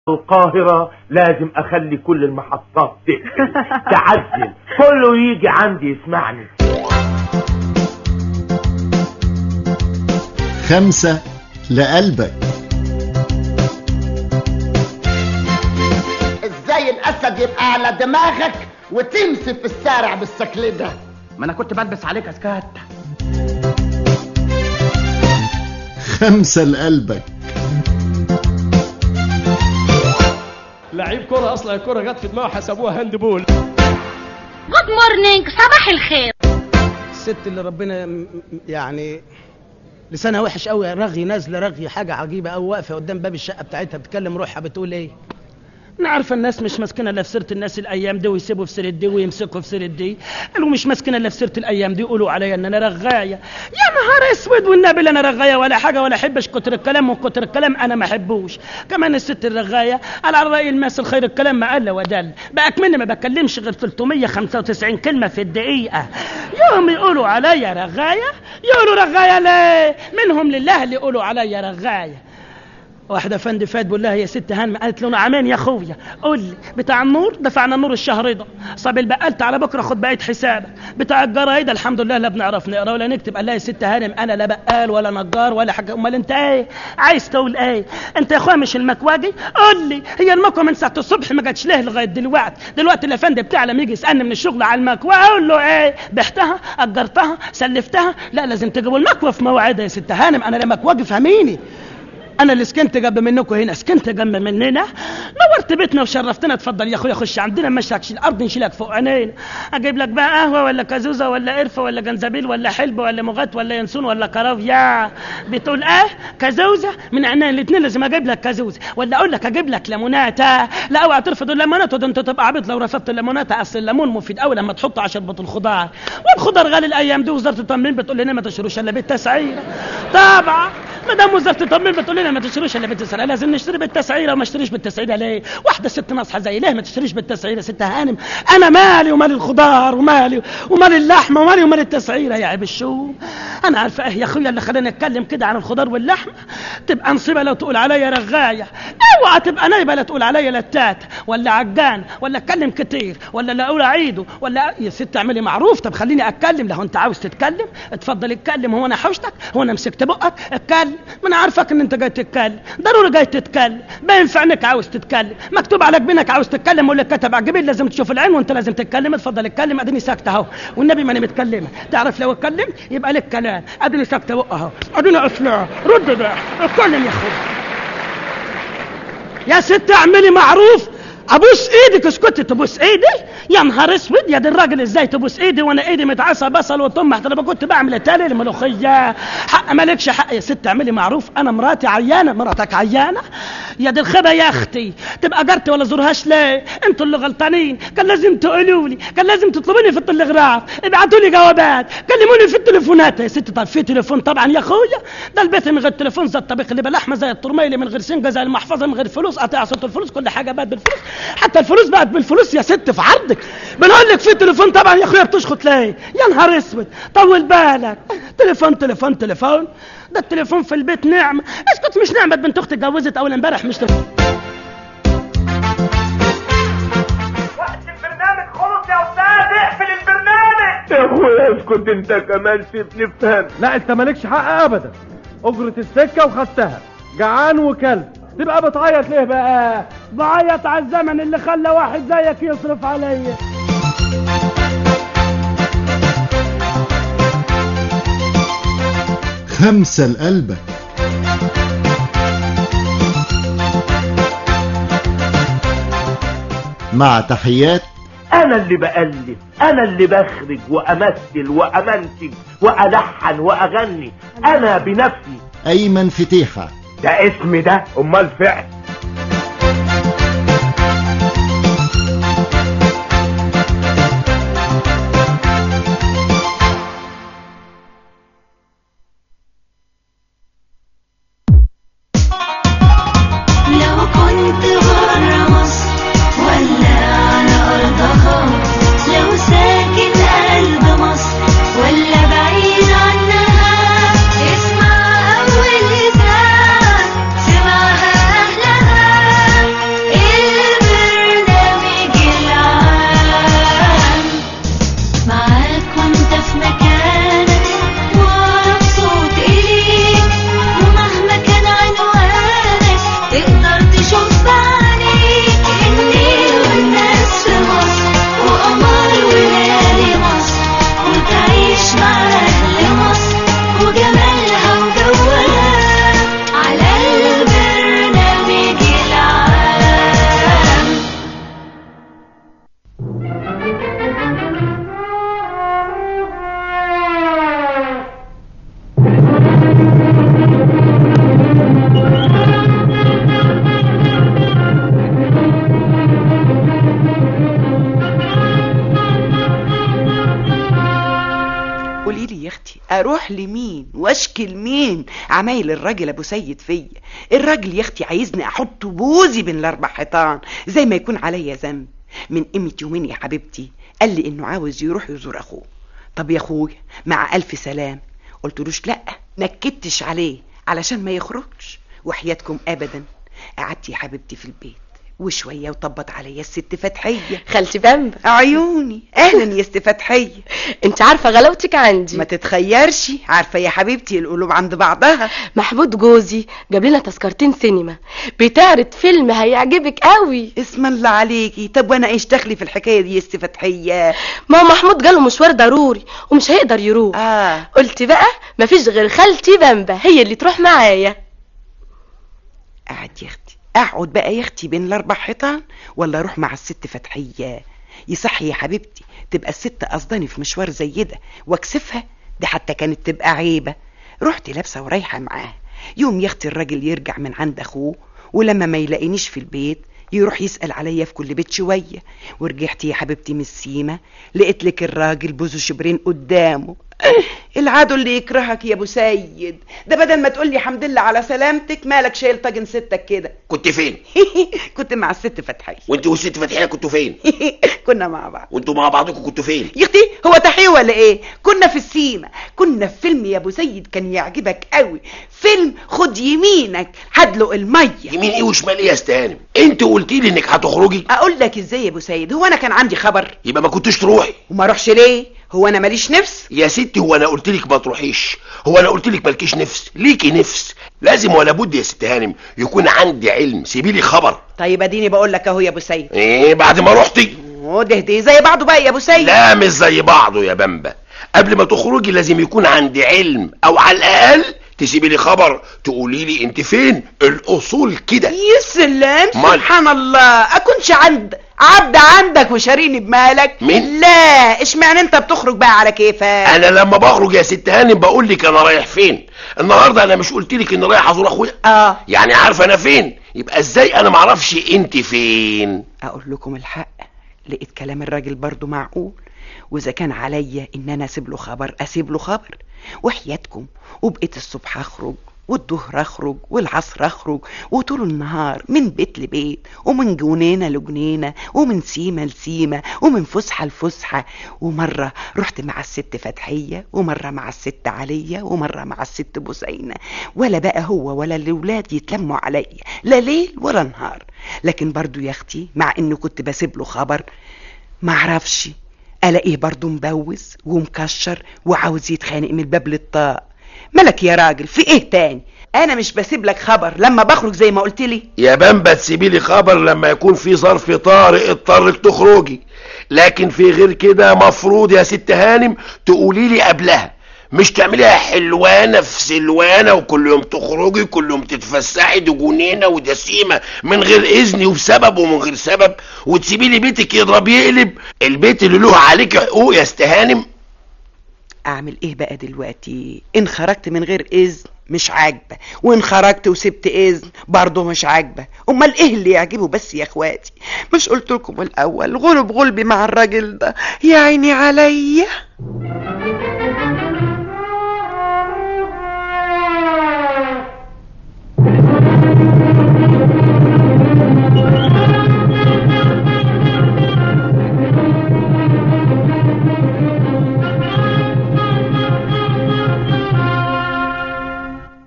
القاهرة لازم اخلي كل المحطات تقفل تعزل كله يجي عندي يسمعني خمسة لقلبك ازاي الاسد يبقى على دماغك وتمشي في الشارع بالشكل ده ما انا كنت بلبس عليك اسكات خمسة لقلبك لعيب كرة اصلا الكرة جت في دماغه حسبوها هاند بول جود مورنينج صباح الخير الست اللي ربنا م- م- يعني لسانها وحش قوي رغي نازله رغي حاجه عجيبه قوي واقفه قدام باب الشقه بتاعتها بتكلم روحها بتقول ايه انا عارفه الناس مش ماسكينه الا في سيره الناس الايام دي ويسيبوا في سيره دي ويمسكوا في سيره دي قالوا مش ماسكينه الا في سيره الايام دي يقولوا عليا ان انا رغايه يا نهار اسود والنبي لا انا رغايه ولا حاجه ولا احبش كتر الكلام وكتر الكلام انا ما احبوش كمان الست الرغايه على راي المثل خير الكلام ما قل ودل بقى مني ما بكلمش غير 395 كلمه في الدقيقه يوم يقولوا عليا رغايه يقولوا رغايه ليه منهم لله اللي يقولوا عليا رغايه واحدة فندي فات بقول لها يا ست هانم قالت له نعمين يا اخويا قول لي بتاع النور دفعنا النور الشهر ده صاب البقال تعالى بكره خد بقيه حسابك بتاع الجرايد الحمد لله لا بنعرف نقرا ولا نكتب قال لها يا ست هانم انا لا بقال ولا نجار ولا حاجه امال انت ايه عايز تقول ايه انت يا اخويا مش المكواجي قول لي هي المكوى من ساعه الصبح ما جاتش ليه لغايه دلوقتي دلوقتي الافندي بتاع لما يجي يسالني من الشغل على المكوى اقول له ايه بعتها اجرتها سلفتها لا لازم تجيبوا المكوى في مواعيدها يا ست هانم انا لا مكواجي فهميني انا اللي سكنت جنب منكم هنا سكنت جنب مننا نورت بيتنا وشرفتنا اتفضل يا اخويا خش عندنا مشاك الارض نشيلك فوق عينينا اجيب لك بقى قهوه ولا كازوزه ولا قرفه ولا جنزبيل ولا حلب ولا مغات ولا ينسون ولا كرافيا بتقول اه كازوزه من عينين الاثنين لازم اجيب لك كازوزه ولا اقول لك اجيب لك ليموناته لا اوعى ترفض الليمونات ده انت تبقى عبيط لو رفضت الليمونات اصل الليمون مفيد قوي لما تحطه على شربة الخضار والخضار غالي الايام دي وزاره التمرين بتقول لنا ما تشتروش الا بالتسعيره طبعا ما دام وزاره التمرين بتقول لنا ما تشتروش الا بالتسعيره لازم نشتري بالتسعيره وما اشتريش بالتسعيره ليه واحده ست ناصحه زي ليه ما تشتريش بالتسعيره ست هانم انا مالي ومال الخضار ومالي ومال اللحمه ومالي ومال التسعيره يا عيب الشوم انا عارفه ايه يا اخويا اللي خلاني اتكلم كده عن الخضار واللحمه تبقى نصيبه لو تقول عليا رغايه اوعى تبقى نايبه لا تقول عليا لتات ولا عجان ولا اتكلم كتير ولا لا اقول اعيده ولا يا ست اعملي معروف طب خليني اتكلم لو انت عاوز تتكلم اتفضل اتكلم هو انا حوشتك هو انا مسكت بقك اتكلم ما انا عارفك ان انت جاي تتكلم ضروري جاي تتكلم باين في عينك عاوز تتكلم مكتوب على جبينك عاوز تتكلم واللي كتب على الجبين لازم تشوف العين وانت لازم تتكلم اتفضل اتكلم اديني ساكته اهو والنبي ما انا متكلمه تعرف لو اتكلمت يبقى لك كلام اديني ساكته بقى اهو اديني اسمع رد بقى اتكلم يا اخويا يا ست اعملي معروف ابوس ايدك اسكتي تبوس ايدي يا نهار اسود يا دي الراجل ازاي تبوس ايدي وانا ايدي متعصى بصل وطم حتى لما كنت بعمل التالي الملوخيه حق مالكش حق يا ست اعملي معروف انا مراتي عيانه مراتك عيانه يا دي الخبا يا اختي تبقى جرتي ولا زورهاش ليه انتوا اللي غلطانين كان لازم تقولوا لي كان لازم تطلبوني في التلغراف ابعتوا لي جوابات كلموني في التليفونات يا ست طب في تليفون طبعا يا اخويا ده البيت من غير تليفون زي الطبيخ اللي بلحمه زي الطرميلي من غير سنجه زي المحفظه من غير فلوس قطع صوت الفلوس كل حاجه بقت بالفلوس حتى الفلوس بقت بالفلوس يا ست في عرضك بنقول لك في تليفون طبعا يا اخويا بتشخط ليه يا نهار اسود طول بالك تليفون تليفون تليفون ده التليفون في البيت نعمه اسكت مش نعمه بنت اختي اتجوزت اول امبارح مش تليفون وقت البرنامج خلص يا استاذ اقفل البرنامج يا اخويا اسكت انت كمان سيبني افهم لا انت مالكش حق ابدا اجرة السكة وخدتها جعان وكلب تبقى بتعيط ليه بقى بعيط على الزمن اللي خلى واحد زيك يصرف عليا خمسة لقلبك مع تحيات انا اللي بألف انا اللي بخرج وامثل وامنتج والحن واغني انا بنفسي أيمن فتيحة ده اسم ده امال فعل لو كنت برا مصر ولا على أرضها لو ساكن قلب مصر ولا بعيد عنها اسمع أول إذاعة سمعها أهلها اروح لمين واشكي لمين عمايل الراجل ابو سيد فيا الراجل يا اختي عايزني احط بوزي بين الاربع حيطان زي ما يكون عليا ذنب من قيمه يومين يا حبيبتي قال لي انه عاوز يروح يزور اخوه طب يا اخويا مع الف سلام قلتلوش لا نكدتش عليه علشان ما يخرجش وحياتكم ابدا قعدت يا حبيبتي في البيت وشويه وطبط عليا الست فتحيه خالتي بامبا عيوني اهلا يا ست فتحيه انت عارفه غلاوتك عندي ما تتخيرش عارفه يا حبيبتي القلوب عند بعضها محمود جوزي جاب لنا تذكرتين سينما بتعرض فيلم هيعجبك قوي اسم الله عليكي طب وانا ايش دخلي في الحكايه دي يا ست فتحيه ما هو محمود جاله مشوار ضروري ومش هيقدر يروح اه قلت بقى مفيش غير خالتي بامبا هي اللي تروح معايا قعد يا اختي اقعد بقى يا اختي بين الاربع حيطان ولا اروح مع الست فتحيه يصح يا حبيبتي تبقى الست قصداني في مشوار زي ده واكسفها دي حتى كانت تبقى عيبه رحت لابسه ورايحه معاها يوم يا اختي الراجل يرجع من عند اخوه ولما ما يلاقينيش في البيت يروح يسأل عليا في كل بيت شوية ورجعت يا حبيبتي من السيمة لقيت لك الراجل بوزه شبرين قدامه العدو اللي يكرهك يا ابو سيد ده بدل ما تقول لي الحمد لله على سلامتك مالك شايل طاجن ستك كده كنت فين كنت مع الست فتحية وانت والست فتحيه كنتوا فين كنا مع بعض وانتوا مع بعضكم كنتوا فين يا اختي هو تحية ولا ايه كنا في السيمة كنا في فيلم يا ابو سيد كان يعجبك قوي فيلم خد يمينك هدلق المية يمين ايه وشمال ايه يا استهانم انت قلتي لي انك هتخرجي اقول لك ازاي يا ابو سيد هو انا كان عندي خبر يبقى ما كنتش تروحي وما اروحش ليه هو انا ماليش نفس يا ستي هو انا قلت لك ما تروحيش هو انا قلت لك مالكيش نفس ليكي نفس لازم ولا بد يا ست هانم يكون عندي علم سيبي لي خبر طيب اديني بقول لك اهو يا ابو سيد ايه بعد ما رحتي وده ده زي بعضه بقى يا ابو سيد لا مش زي بعضه يا بمبا قبل ما تخرجي لازم يكون عندي علم او على الاقل تسيبي لي خبر تقولي لي انت فين الاصول كده يا سلام مال. سبحان الله اكونش عند عبد عندك وشاريني بمالك مين؟ لا اشمعنى انت بتخرج بقى على كيفك انا لما بخرج يا ست هانم بقول لك انا رايح فين النهارده انا مش قلت لك اني رايح ازور اخويا اه يعني عارفه انا فين يبقى ازاي انا معرفش انت فين اقول لكم الحق لقيت كلام الراجل برضو معقول واذا كان عليا ان انا اسيب له خبر اسيب له خبر وحياتكم وبقيت الصبح اخرج والظهر اخرج والعصر اخرج وطول النهار من بيت لبيت ومن جنينه لجنينه ومن سيمه لسيمه ومن فسحه لفسحه ومره رحت مع الست فتحيه ومره مع الست عليا ومره مع الست بوسينه ولا بقى هو ولا الاولاد يتلموا عليا لا ليل ولا نهار لكن برضو يا اختي مع انه كنت بسيب له خبر معرفش الاقيه برضو مبوز ومكشر وعاوز يتخانق من الباب للطاق مالك يا راجل في ايه تاني انا مش بسيب لك خبر لما بخرج زي ما قلت لي يا بمبا تسيبي لي خبر لما يكون في ظرف طارئ اضطرك تخرجي لكن في غير كده مفروض يا ست هانم تقولي لي قبلها مش تعمليها حلوانه في سلوانه وكل يوم تخرجي كل يوم تتفسحي دي جنينه ودسيمه من غير اذني وبسبب ومن غير سبب وتسيبي لي بيتك يضرب يقلب البيت اللي له عليك حقوق يا ست هانم اعمل ايه بقى دلوقتي ان خرجت من غير اذن مش عاجبه وان خرجت وسبت اذن برضه مش عاجبه امال ايه اللي يعجبه بس يا اخواتي مش قلت لكم الاول غلب غلبي مع الراجل ده يا عيني عليا